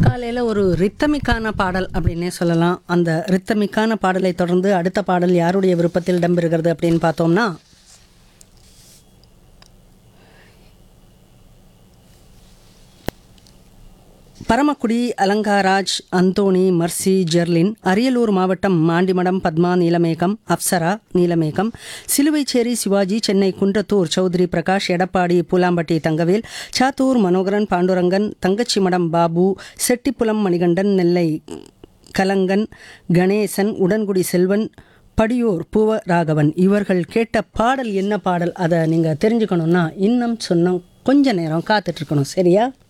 காலையில் ஒரு ரித்தமிக்கான பாடல் அப்படின்னே சொல்லலாம் அந்த ரித்தமிக்கான பாடலை தொடர்ந்து அடுத்த பாடல் யாருடைய விருப்பத்தில் இடம்பெறுகிறது அப்படின்னு பார்த்தோம்னா பரமக்குடி அலங்காராஜ் அந்தோணி மர்சி ஜெர்லின் அரியலூர் மாவட்டம் மாண்டிமடம் பத்மா நீலமேகம் அப்சரா நீலமேகம் சிலுவைச்சேரி சிவாஜி சென்னை குன்றத்தூர் சௌத்ரி பிரகாஷ் எடப்பாடி பூலாம்பட்டி தங்கவேல் சாத்தூர் மனோகரன் பாண்டுரங்கன் தங்கச்சிமடம் பாபு செட்டிப்புலம் மணிகண்டன் நெல்லை கலங்கன் கணேசன் உடன்குடி செல்வன் படியூர் பூவ ராகவன் இவர்கள் கேட்ட பாடல் என்ன பாடல் அதை நீங்கள் தெரிஞ்சுக்கணுன்னா இன்னும் சொன்ன கொஞ்ச நேரம் காத்துட்ருக்கணும் சரியா